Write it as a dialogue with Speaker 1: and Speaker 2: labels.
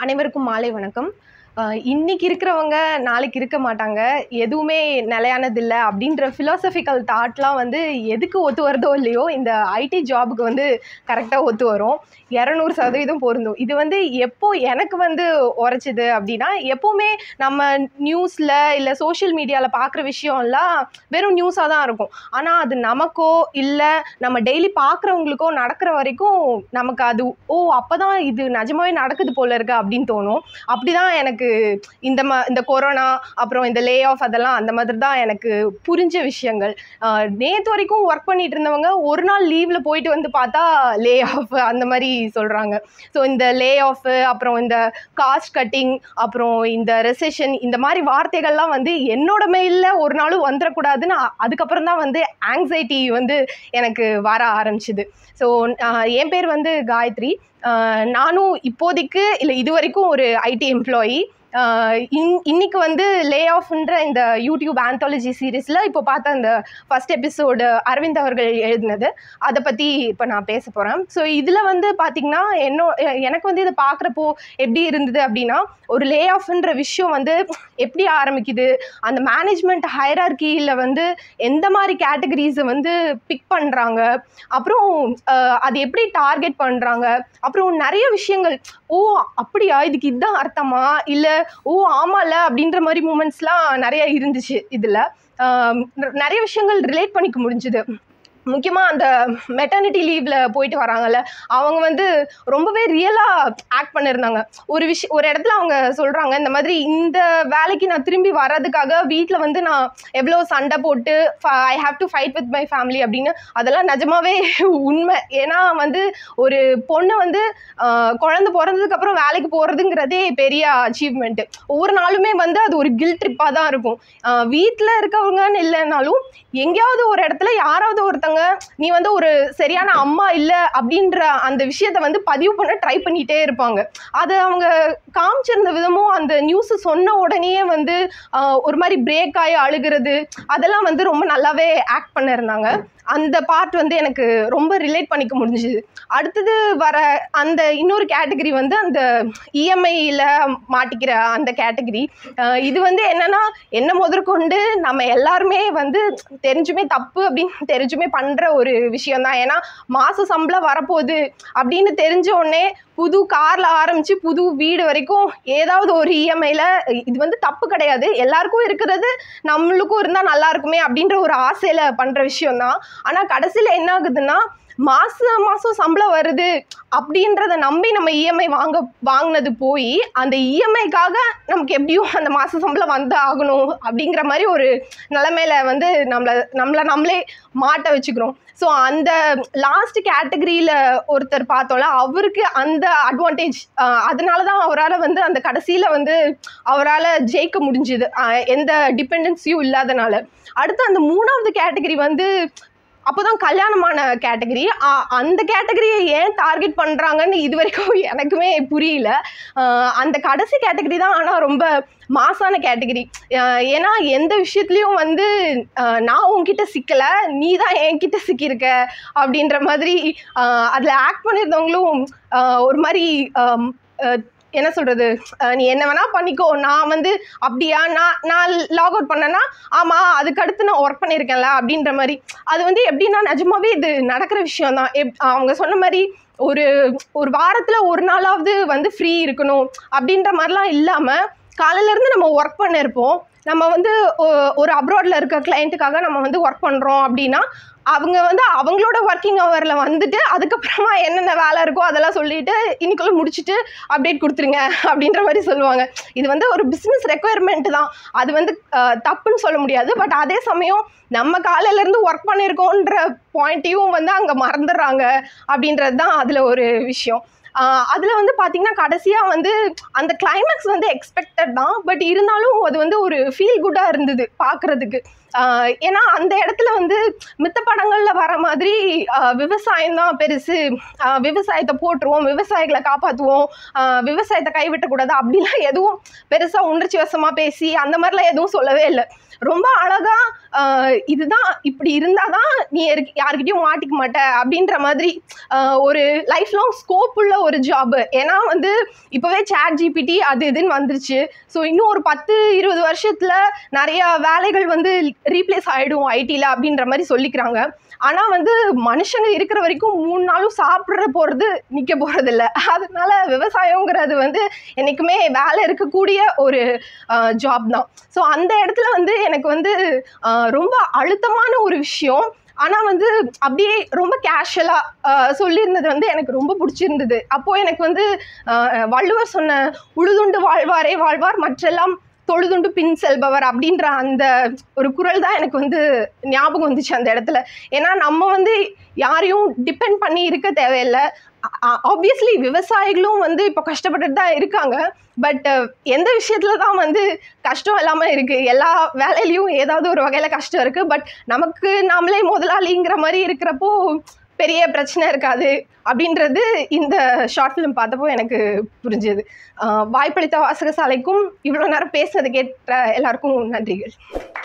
Speaker 1: அனைவருக்கும் மாலை வணக்கம் அஹ் இன்னைக்கு இருக்கிறவங்க நாளைக்கு இருக்க மாட்டாங்க எதுவுமே நிலையானதில்லை அப்படின்ற ஃபிலாசபிக்கல் தாட்லாம் வந்து எதுக்கு ஒத்து வருதோ இல்லையோ இந்த ஐடி ஜாபுக்கு வந்து கரெக்டாக ஒத்து வரும் இரநூறு சதவீதம் பொருந்தும் இது வந்து எப்போ எனக்கு வந்து உரைச்சிது அப்படின்னா எப்போவுமே நம்ம நியூஸில் இல்லை சோஷியல் மீடியாவில் பார்க்குற விஷயம்லாம் வெறும் நியூஸாக தான் இருக்கும் ஆனால் அது நமக்கோ இல்லை நம்ம டெய்லி பார்க்குறவங்களுக்கோ நடக்கிற வரைக்கும் நமக்கு அது ஓ அப்போ தான் இது நிஜமாவே நடக்குது போல இருக்கு அப்படின்னு தோணும் அப்படி தான் எனக்கு இந்த ம இந்த கொரோனா அப்புறம் இந்த லே ஆஃப் அதெல்லாம் அந்த மாதிரி தான் எனக்கு புரிஞ்ச விஷயங்கள் நேற்று வரைக்கும் ஒர்க் பண்ணிட்டு இருந்தவங்க ஒரு நாள் லீவில் போயிட்டு வந்து பார்த்தா லே ஆஃப் அந்த மாதிரி சொல்கிறாங்க ஸோ இந்த லே ஆஃப் அப்புறம் இந்த காஸ்ட் கட்டிங் அப்புறம் இந்த ரெசெஷன் இந்த மாதிரி வார்த்தைகள்லாம் வந்து என்னோட மெயிலில் ஒரு நாளும் வந்துடக்கூடாதுன்னு அ- அதுக்கப்புறம் தான் வந்து ஆங்ஸைட்டி வந்து எனக்கு வர ஆரம்பிச்சுது ஸோ என் பேர் வந்து காயத்ரி ஆஹ் நானும் இப்போதைக்கு இல்லை இது வரைக்கும் ஒரு ஐடி எம்ப்ளாயி இன் இன்னைக்கு வந்து லே ஆஃப்ன்ற இந்த யூடியூப் ஆந்தாலஜி சீரீஸில் இப்போ பார்த்த அந்த ஃபர்ஸ்ட் எபிசோடு அரவிந்த் அவர்கள் எழுதினது அதை பற்றி இப்போ நான் பேச போகிறேன் ஸோ இதில் வந்து பார்த்திங்கன்னா என்னோ எ- எனக்கு வந்து இதை பார்க்குறப்போ எப்படி இருந்தது அப்படின்னா ஒரு லே ஆஃப்ன்ற விஷயம் வந்து எப்படி ஆரம்பிக்குது அந்த மேனேஜ்மெண்ட் ஹைரார்கியில் வந்து எந்த மாதிரி கேட்டகரிஸை வந்து பிக் பண்ணுறாங்க அப்புறம் அஹ், அது எப்படி டார்கெட் பண்ணுறாங்க அப்புறம் நிறைய விஷயங்கள் ஓ அப்படியா இதுக்கு இதுதான் அர்த்தமா இல்லை ஓ ஆமால அப்படின்ற மாதிரி மூமெண்ட்ஸ்லாம் நிறைய இருந்துச்சு இதில் நிறைய விஷயங்கள் ரிலேட் பண்ணிக்க முடிஞ்சுது முக்கியமாக அந்த மெட்டர்னிட்டி லீவில் போயிட்டு வராங்கல்ல அவங்க வந்து ரொம்பவே ரியலாக ஆக்ட் பண்ணியிருந்தாங்க ஒரு விஷயம் ஒரு இடத்துல அவங்க சொல்கிறாங்க இந்த மாதிரி இந்த வேலைக்கு நான் திரும்பி வர்றதுக்காக வீட்டில் வந்து நான் எவ்வளோ சண்டை போட்டு I have to fight with my family அப்படின்னு அதெல்லாம் நிஜமாவே உண்மை ஏன்னா வந்து ஒரு பொண்ணு வந்து ஆஹ், குழந்தை பிறந்ததுக்கப்புறம் வேலைக்கு போகிறதுங்கிறதே பெரிய அச்சீவ்மெண்ட்டு ஒவ்வொரு நாளுமே வந்து அது ஒரு கில் ட்ரிப்பாக தான் இருக்கும் வீட்டில் இருக்கவங்கன்னு இல்லைனாலும் எங்கேயாவது ஒரு இடத்துல யாராவது ஒருத்தங்க நீ வந்து ஒரு சரியான அம்மா இல்லை அப்படின்ற அந்த விஷயத்த வந்து பதிவு பண்ண ட்ரை பண்ணிகிட்டே இருப்பாங்க அது அவங்க காமிச்சிருந்த விதமும் அந்த நியூஸ் சொன்ன உடனேயே வந்து ஆஹ், ஒரு மாதிரி பிரேக் ஆகி அழுகிறது அதெல்லாம் வந்து ரொம்ப நல்லாவே ஆக்ட் பண்ணியிருந்தாங்க அந்த பார்ட் வந்து எனக்கு ரொம்ப ரிலேட் பண்ணிக்க முடிஞ்சுது அடுத்தது வர அந்த இன்னொரு கேட்டகரி வந்து அந்த இஎம்ஐயில் மாட்டிக்கிற அந்த கேட்டகரி இது வந்து என்னன்னா என்ன முதற்கொண்டு நம்ம எல்லாருமே வந்து தெரிஞ்சுமே தப்பு அப்படின்னு தெரிஞ்சுமே பண்ணுற ஒரு விஷயம்தான் ஏன்னா மாத சம்பளம் வரப்போகுது அப்படின்னு தெரிஞ்ச உடனே புது காரில் ஆரம்பித்து புது வீடு வரைக்கும் ஏதாவது ஒரு இஎம்ஐயில் இது வந்து தப்பு கிடையாது எல்லாருக்கும் இருக்கிறது நம்மளுக்கும் இருந்தால் நல்லா இருக்குமே அப்படின்ற ஒரு ஆசையில் பண்ணுற விஷயம்தான் ஆனால் கடைசியில் என்ன ஆகுதுன்னா மாதம் மாதம் சம்பளம் வருது அப்படின்றத நம்பி நம்ம இஎம்ஐ வாங்க வாங்கினது போய் அந்த இஎம்ஐக்காக நமக்கு எப்படியும் அந்த மாத சம்பளம் வந்து ஆகணும் அப்படிங்கிற மாதிரி ஒரு நிலமையில வந்து நம்மளை நம்மளை நம்மளே மாட்ட வச்சுக்கிறோம் ஸோ அந்த லாஸ்ட் கேட்டகரியில் ஒருத்தர் பார்த்தோம்ல அவருக்கு அந்த அட்வான்டேஜ் அதனால தான் அவரால் வந்து அந்த கடைசியில் வந்து அவரால் ஜெயிக்க முடிஞ்சுது அஹ் எந்த டிபெண்டன்சியும் இல்லாதனால அடுத்து அந்த மூணாவது கேட்டகரி வந்து அப்போதான் கல்யாணமான கேட்டகரி அந்த கேட்டகரியை ஏன் டார்கெட் பண்ணுறாங்கன்னு இது வரைக்கும் எனக்குமே புரியல ஆஹ் அந்த கடைசி கேட்டகரி தான் ஆனால் ரொம்ப மாசான கேட்டகரி ஏன்னா எந்த விஷயத்துலையும் வந்து ஆஹ் நான் உன்கிட்ட சிக்கலை நீ தான் என்கிட்ட சிக்கியிருக்க அப்படின்ற மாதிரி அதில் ஆக்ட் பண்ணியிருந்தவங்களும் ஆஹ் ஒரு மாதிரி ஆம், ஆஹ் என்ன சொல்கிறது நீ என்ன வேணால் பண்ணிக்கோ நான் வந்து அப்படியா நான் நான் லாக் அவுட் பண்ணேன்னா ஆமாம் அதுக்கடுத்து நான் ஒர்க் பண்ணியிருக்கேன்ல அப்படின்ற மாதிரி அது வந்து எப்படின்னா நிஜமாவே இது நடக்கிற விஷயம் தான் எப் அவங்க சொன்ன மாதிரி ஒரு ஒரு வாரத்தில் ஒரு நாளாவது வந்து ஃப்ரீ இருக்கணும் அப்படின்ற மாதிரிலாம் இல்லாமல் காலையிலேருந்து நம்ம ஒர்க் பண்ணியிருப்போம் நம்ம வந்து ஒ- ஒரு அப்ராடில் இருக்க கிளைண்ட்டுக்காக நம்ம வந்து ஒர்க் பண்ணுறோம் அப்படின்னா அவங்க வந்து அவங்களோட ஒர்க்கிங் ஹவரில் வந்துட்டு அதுக்கப்புறமா என்னென்ன வேலை இருக்கோ அதெல்லாம் சொல்லிட்டு இன்னைக்குள்ள முடிச்சுட்டு அப்டேட் கொடுத்துருங்க அப்படின்ற மாதிரி சொல்லுவாங்க இது வந்து ஒரு பிஸ்னஸ் ரெக்குயர்மெண்ட் தான் அது வந்து அஹ், தப்புன்னு சொல்ல முடியாது பட் அதே சமயம் நம்ம காலையிலேருந்து ஒர்க் பண்ணியிருக்கோன்ற பாயிண்ட்டையும் வந்து அங்கே மறந்துடுறாங்க அப்படின்றது தான் அதில் ஒரு விஷயம் அதில் வந்து பார்த்தீங்கன்னா கடைசியாக வந்து அந்த கிளைமேக்ஸ் வந்து எக்ஸ்பெக்டட் தான் பட் இருந்தாலும் அது வந்து ஒரு ஃபீல் குட்டாக இருந்தது பார்க்குறதுக்கு ஆஹ் ஏன்னா அந்த இடத்துல வந்து மித்த படங்களில் வர மாதிரி விவசாயம் தான் பெருசு ஆஹ் விவசாயத்தை போட்டுருவோம் விவசாயிகளை காப்பாற்றுவோம் விவசாயத்தை கைவிட்டக்கூடாது அப்படிலாம் எதுவும் பெருசாக உணர்ச்சி வசமாக பேசி அந்த மாதிரிலாம் எதுவும் சொல்லவே இல்லை ரொம்ப அழகா ஆஹ் இதுதான் இப்படி இருந்தால் தான் நீ யாருக்கு- யார்கிட்டயும் மாட்டிக்க மாட்ட அப்படின்ற மாதிரி ஆஹ் ஒரு லைஃப் லாங் ஸ்கோப் உள்ள ஒரு ஜாப் ஏன்னா வந்து இப்போவே சேட் ஜிபிடி அது இதுன்னு வந்துருச்சு ஸோ இன்னும் ஒரு பத்து இருபது வருஷத்தில் நிறைய வேலைகள் வந்து ரீப்ளேஸ் ஆகிடும் ஐடியில் அப்படின்ற மாதிரி சொல்லிக்கிறாங்க ஆனால் வந்து மனுஷங்க இருக்கிற வரைக்கும் மூணு நாளும் சாப்பிட்ற போகிறது நிற்க போகிறதில்ல அதனால விவசாயங்கிறது வந்து என்றைக்குமே வேலை இருக்கக்கூடிய ஒரு ஜாப் தான் ஸோ அந்த இடத்துல வந்து எனக்கு வந்து ஆஹ் ரொம்ப அழுத்தமான ஒரு விஷயம் ஆனால் வந்து அப்படியே ரொம்ப கேஷுவலாக சொல்லியிருந்தது வந்து எனக்கு ரொம்ப பிடிச்சிருந்தது அப்போது எனக்கு வந்து ஆஹ் வள்ளுவர் சொன்ன உழுதுண்டு வாழ்வாரே வாழ்வார் மற்றெல்லாம் தொழுதுண்டு பின் செல்பவர் அப்படின்ற அந்த ஒரு குரல் தான் எனக்கு வந்து ஞாபகம் வந்துச்சு அந்த இடத்துல ஏன்னா நம்ம வந்து யாரையும் டிபெண்ட் பண்ணி இருக்க தேவையில்லை ஆப்வியஸ்லி விவசாயிகளும் வந்து இப்போ கஷ்டப்பட்டுட்டு தான் இருக்காங்க பட் எந்த விஷயத்துல தான் வந்து கஷ்டம் இல்லாமல் இருக்குது எல்லா வேலையிலையும் ஏதாவது ஒரு வகையில் கஷ்டம் இருக்குது பட் நமக்கு நாமளே முதலாளிங்கிற மாதிரி இருக்கிறப்போ பெரிய பிரச்சனை இருக்காது அப்படின்றது இந்த ஷார்ட் ஃபிலிம் பார்த்தப்போ எனக்கு புரிஞ்சுது ஆஹ் வாய்ப்பளித்த வாசகசாலைக்கும் இவ்வளோ நேரம் பேசுனது கேட்ட எல்லாருக்கும் நன்றிகள்